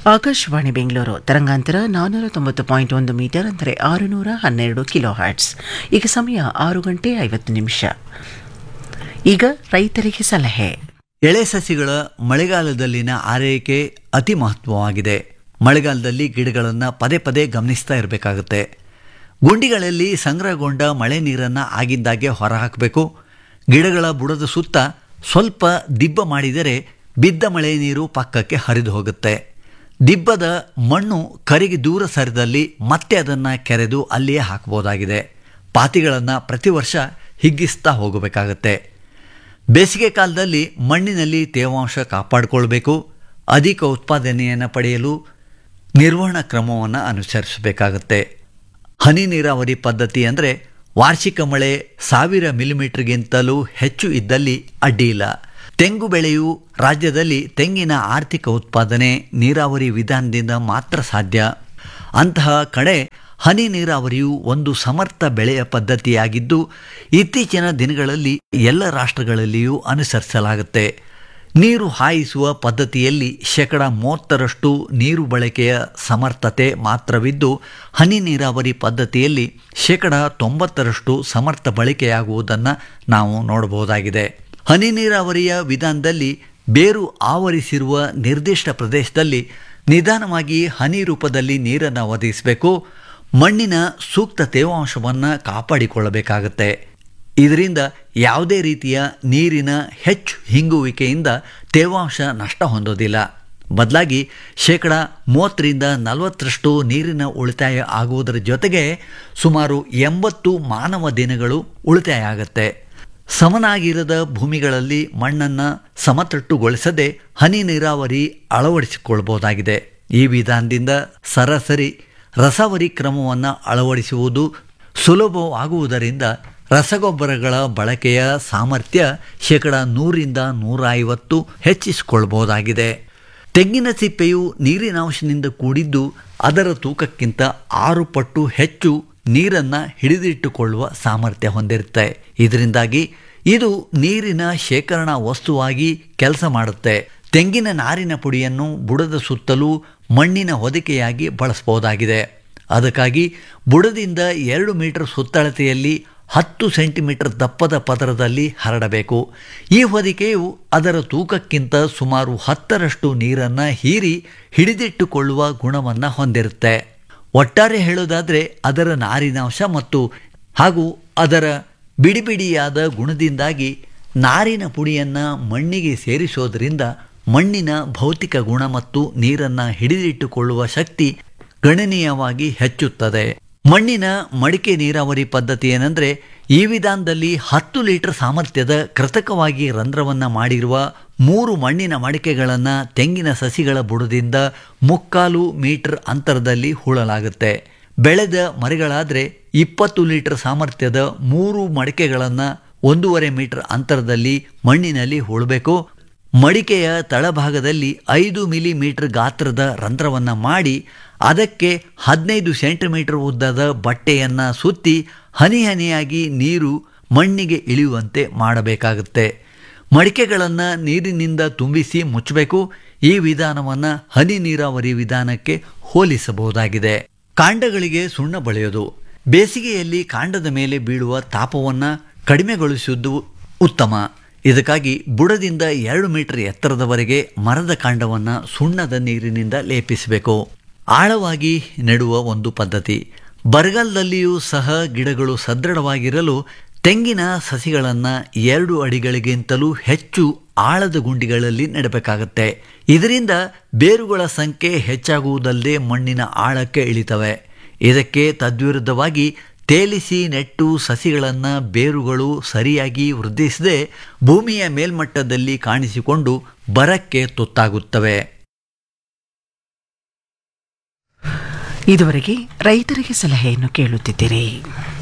ಆಕಾಶವಾಣಿ ಬೆಂಗಳೂರು ತರಂಗಾಂತರ ನಾನ್ನೂರ ತೊಂಬತ್ತು ಪಾಯಿಂಟ್ ಒಂದು ಮೀಟರ್ ಅಂದರೆ ಆರುನೂರ ಹನ್ನೆರಡು ಕಿಲೋ ಹರ್ಟ್ಸ್ ಈಗ ಸಮಯ ಆರು ಗಂಟೆ ಐವತ್ತು ನಿಮಿಷ ಈಗ ರೈತರಿಗೆ ಸಲಹೆ ಎಳೆ ಸಸಿಗಳ ಮಳೆಗಾಲದಲ್ಲಿನ ಆರೈಕೆ ಅತಿ ಮಹತ್ವವಾಗಿದೆ ಮಳೆಗಾಲದಲ್ಲಿ ಗಿಡಗಳನ್ನು ಪದೇ ಪದೇ ಗಮನಿಸ್ತಾ ಇರಬೇಕಾಗುತ್ತೆ ಗುಂಡಿಗಳಲ್ಲಿ ಸಂಗ್ರಹಗೊಂಡ ಮಳೆ ನೀರನ್ನು ಆಗಿದ್ದಾಗೆ ಹೊರಹಾಕಬೇಕು ಗಿಡಗಳ ಬುಡದ ಸುತ್ತ ಸ್ವಲ್ಪ ದಿಬ್ಬ ಮಾಡಿದರೆ ಬಿದ್ದ ಮಳೆ ನೀರು ಪಕ್ಕಕ್ಕೆ ಹರಿದು ಹೋಗುತ್ತೆ ದಿಬ್ಬದ ಮಣ್ಣು ಕರಿಗೆ ದೂರ ಸರಿದಲ್ಲಿ ಮತ್ತೆ ಅದನ್ನು ಕೆರೆದು ಅಲ್ಲಿಯೇ ಹಾಕಬಹುದಾಗಿದೆ ಪಾತಿಗಳನ್ನು ಪ್ರತಿ ವರ್ಷ ಹಿಗ್ಗಿಸ್ತಾ ಹೋಗಬೇಕಾಗತ್ತೆ ಬೇಸಿಗೆ ಕಾಲದಲ್ಲಿ ಮಣ್ಣಿನಲ್ಲಿ ತೇವಾಂಶ ಕಾಪಾಡಿಕೊಳ್ಬೇಕು ಅಧಿಕ ಉತ್ಪಾದನೆಯನ್ನು ಪಡೆಯಲು ನಿರ್ವಹಣಾ ಕ್ರಮವನ್ನು ಅನುಸರಿಸಬೇಕಾಗತ್ತೆ ಹನಿ ನೀರಾವರಿ ಪದ್ಧತಿ ಅಂದರೆ ವಾರ್ಷಿಕ ಮಳೆ ಸಾವಿರ ಮಿಲಿಮೀಟರ್ಗಿಂತಲೂ ಹೆಚ್ಚು ಇದ್ದಲ್ಲಿ ಅಡ್ಡಿಯಿಲ್ಲ ತೆಂಗು ಬೆಳೆಯು ರಾಜ್ಯದಲ್ಲಿ ತೆಂಗಿನ ಆರ್ಥಿಕ ಉತ್ಪಾದನೆ ನೀರಾವರಿ ವಿಧಾನದಿಂದ ಮಾತ್ರ ಸಾಧ್ಯ ಅಂತಹ ಕಡೆ ಹನಿ ನೀರಾವರಿಯು ಒಂದು ಸಮರ್ಥ ಬೆಳೆಯ ಪದ್ಧತಿಯಾಗಿದ್ದು ಇತ್ತೀಚಿನ ದಿನಗಳಲ್ಲಿ ಎಲ್ಲ ರಾಷ್ಟ್ರಗಳಲ್ಲಿಯೂ ಅನುಸರಿಸಲಾಗುತ್ತೆ ನೀರು ಹಾಯಿಸುವ ಪದ್ಧತಿಯಲ್ಲಿ ಶೇಕಡ ಮೂವತ್ತರಷ್ಟು ನೀರು ಬಳಕೆಯ ಸಮರ್ಥತೆ ಮಾತ್ರವಿದ್ದು ಹನಿ ನೀರಾವರಿ ಪದ್ಧತಿಯಲ್ಲಿ ಶೇಕಡ ತೊಂಬತ್ತರಷ್ಟು ಸಮರ್ಥ ಬಳಕೆಯಾಗುವುದನ್ನು ನಾವು ನೋಡಬಹುದಾಗಿದೆ ಹನಿ ನೀರಾವರಿಯ ವಿಧಾನದಲ್ಲಿ ಬೇರು ಆವರಿಸಿರುವ ನಿರ್ದಿಷ್ಟ ಪ್ರದೇಶದಲ್ಲಿ ನಿಧಾನವಾಗಿ ಹನಿ ರೂಪದಲ್ಲಿ ನೀರನ್ನು ಒದಗಿಸಬೇಕು ಮಣ್ಣಿನ ಸೂಕ್ತ ತೇವಾಂಶವನ್ನು ಕಾಪಾಡಿಕೊಳ್ಳಬೇಕಾಗತ್ತೆ ಇದರಿಂದ ಯಾವುದೇ ರೀತಿಯ ನೀರಿನ ಹೆಚ್ಚು ಹಿಂಗುವಿಕೆಯಿಂದ ತೇವಾಂಶ ನಷ್ಟ ಹೊಂದೋದಿಲ್ಲ ಬದಲಾಗಿ ಶೇಕಡ ಮೂವತ್ತರಿಂದ ನಲವತ್ತರಷ್ಟು ನೀರಿನ ಉಳಿತಾಯ ಆಗುವುದರ ಜೊತೆಗೆ ಸುಮಾರು ಎಂಬತ್ತು ಮಾನವ ದಿನಗಳು ಉಳಿತಾಯ ಆಗುತ್ತೆ ಸಮನಾಗಿರದ ಭೂಮಿಗಳಲ್ಲಿ ಮಣ್ಣನ್ನು ಸಮತಟ್ಟುಗೊಳಿಸದೆ ಹನಿ ನೀರಾವರಿ ಅಳವಡಿಸಿಕೊಳ್ಬಹುದಾಗಿದೆ ಈ ವಿಧಾನದಿಂದ ಸರಾಸರಿ ರಸವರಿ ಕ್ರಮವನ್ನು ಅಳವಡಿಸುವುದು ಸುಲಭವಾಗುವುದರಿಂದ ರಸಗೊಬ್ಬರಗಳ ಬಳಕೆಯ ಸಾಮರ್ಥ್ಯ ಶೇಕಡ ನೂರಿಂದ ನೂರ ಐವತ್ತು ಹೆಚ್ಚಿಸಿಕೊಳ್ಬಹುದಾಗಿದೆ ತೆಂಗಿನ ಸಿಪ್ಪೆಯು ನೀರಿನಾಂಶದಿಂದ ಕೂಡಿದ್ದು ಅದರ ತೂಕಕ್ಕಿಂತ ಆರು ಪಟ್ಟು ಹೆಚ್ಚು ನೀರನ್ನು ಹಿಡಿದಿಟ್ಟುಕೊಳ್ಳುವ ಸಾಮರ್ಥ್ಯ ಹೊಂದಿರುತ್ತೆ ಇದರಿಂದಾಗಿ ಇದು ನೀರಿನ ಶೇಖರಣಾ ವಸ್ತುವಾಗಿ ಕೆಲಸ ಮಾಡುತ್ತೆ ತೆಂಗಿನ ನಾರಿನ ಪುಡಿಯನ್ನು ಬುಡದ ಸುತ್ತಲೂ ಮಣ್ಣಿನ ಹೊದಿಕೆಯಾಗಿ ಬಳಸಬಹುದಾಗಿದೆ ಅದಕ್ಕಾಗಿ ಬುಡದಿಂದ ಎರಡು ಮೀಟರ್ ಸುತ್ತಳತೆಯಲ್ಲಿ ಹತ್ತು ಸೆಂಟಿಮೀಟರ್ ದಪ್ಪದ ಪದರದಲ್ಲಿ ಹರಡಬೇಕು ಈ ಹೊದಿಕೆಯು ಅದರ ತೂಕಕ್ಕಿಂತ ಸುಮಾರು ಹತ್ತರಷ್ಟು ನೀರನ್ನು ಹೀರಿ ಹಿಡಿದಿಟ್ಟುಕೊಳ್ಳುವ ಗುಣವನ್ನು ಹೊಂದಿರುತ್ತೆ ಒಟ್ಟಾರೆ ಹೇಳೋದಾದರೆ ಅದರ ನಾರಿನಾಂಶ ಮತ್ತು ಹಾಗೂ ಅದರ ಬಿಡಿ ಬಿಡಿಯಾದ ಗುಣದಿಂದಾಗಿ ನಾರಿನ ಪುಡಿಯನ್ನು ಮಣ್ಣಿಗೆ ಸೇರಿಸೋದರಿಂದ ಮಣ್ಣಿನ ಭೌತಿಕ ಗುಣ ಮತ್ತು ನೀರನ್ನು ಹಿಡಿದಿಟ್ಟುಕೊಳ್ಳುವ ಶಕ್ತಿ ಗಣನೀಯವಾಗಿ ಹೆಚ್ಚುತ್ತದೆ ಮಣ್ಣಿನ ಮಡಿಕೆ ನೀರಾವರಿ ಪದ್ಧತಿ ಏನಂದರೆ ಈ ವಿಧಾನದಲ್ಲಿ ಹತ್ತು ಲೀಟರ್ ಸಾಮರ್ಥ್ಯದ ಕೃತಕವಾಗಿ ರಂಧ್ರವನ್ನು ಮಾಡಿರುವ ಮೂರು ಮಣ್ಣಿನ ಮಡಿಕೆಗಳನ್ನು ತೆಂಗಿನ ಸಸಿಗಳ ಬುಡದಿಂದ ಮುಕ್ಕಾಲು ಮೀಟರ್ ಅಂತರದಲ್ಲಿ ಹೂಳಲಾಗುತ್ತೆ ಬೆಳೆದ ಮರಿಗಳಾದರೆ ಇಪ್ಪತ್ತು ಲೀಟರ್ ಸಾಮರ್ಥ್ಯದ ಮೂರು ಮಡಿಕೆಗಳನ್ನು ಒಂದೂವರೆ ಮೀಟರ್ ಅಂತರದಲ್ಲಿ ಮಣ್ಣಿನಲ್ಲಿ ಹೂಳಬೇಕು ಮಡಿಕೆಯ ತಳಭಾಗದಲ್ಲಿ ಐದು ಮಿಲಿಮೀಟರ್ ಗಾತ್ರದ ರಂಧ್ರವನ್ನು ಮಾಡಿ ಅದಕ್ಕೆ ಹದಿನೈದು ಸೆಂಟಿಮೀಟರ್ ಉದ್ದದ ಬಟ್ಟೆಯನ್ನು ಸುತ್ತಿ ಹನಿ ಹನಿಯಾಗಿ ನೀರು ಮಣ್ಣಿಗೆ ಇಳಿಯುವಂತೆ ಮಾಡಬೇಕಾಗುತ್ತೆ ಮಡಿಕೆಗಳನ್ನು ನೀರಿನಿಂದ ತುಂಬಿಸಿ ಮುಚ್ಚಬೇಕು ಈ ವಿಧಾನವನ್ನು ಹನಿ ನೀರಾವರಿ ವಿಧಾನಕ್ಕೆ ಹೋಲಿಸಬಹುದಾಗಿದೆ ಕಾಂಡಗಳಿಗೆ ಸುಣ್ಣ ಬಳಿಯೋದು ಬೇಸಿಗೆಯಲ್ಲಿ ಕಾಂಡದ ಮೇಲೆ ಬೀಳುವ ತಾಪವನ್ನು ಕಡಿಮೆಗೊಳಿಸುವುದು ಉತ್ತಮ ಇದಕ್ಕಾಗಿ ಬುಡದಿಂದ ಎರಡು ಮೀಟರ್ ಎತ್ತರದವರೆಗೆ ಮರದ ಕಾಂಡವನ್ನು ಸುಣ್ಣದ ನೀರಿನಿಂದ ಲೇಪಿಸಬೇಕು ಆಳವಾಗಿ ನೆಡುವ ಒಂದು ಪದ್ಧತಿ ಬರಗಾಲದಲ್ಲಿಯೂ ಸಹ ಗಿಡಗಳು ಸದೃಢವಾಗಿರಲು ತೆಂಗಿನ ಸಸಿಗಳನ್ನು ಎರಡು ಅಡಿಗಳಿಗಿಂತಲೂ ಹೆಚ್ಚು ಆಳದ ಗುಂಡಿಗಳಲ್ಲಿ ನೆಡಬೇಕಾಗತ್ತೆ ಇದರಿಂದ ಬೇರುಗಳ ಸಂಖ್ಯೆ ಹೆಚ್ಚಾಗುವುದಲ್ಲದೆ ಮಣ್ಣಿನ ಆಳಕ್ಕೆ ಇಳಿತವೆ ಇದಕ್ಕೆ ತದ್ವಿರುದ್ಧವಾಗಿ ತೇಲಿಸಿ ನೆಟ್ಟು ಸಸಿಗಳನ್ನು ಬೇರುಗಳು ಸರಿಯಾಗಿ ವೃದ್ಧಿಸದೆ ಭೂಮಿಯ ಮೇಲ್ಮಟ್ಟದಲ್ಲಿ ಕಾಣಿಸಿಕೊಂಡು ಬರಕ್ಕೆ ತುತ್ತಾಗುತ್ತವೆ ಇದುವರೆಗೆ ರೈತರಿಗೆ ಸಲಹೆಯನ್ನು ಕೇಳುತ್ತಿದ್ದೀರಿ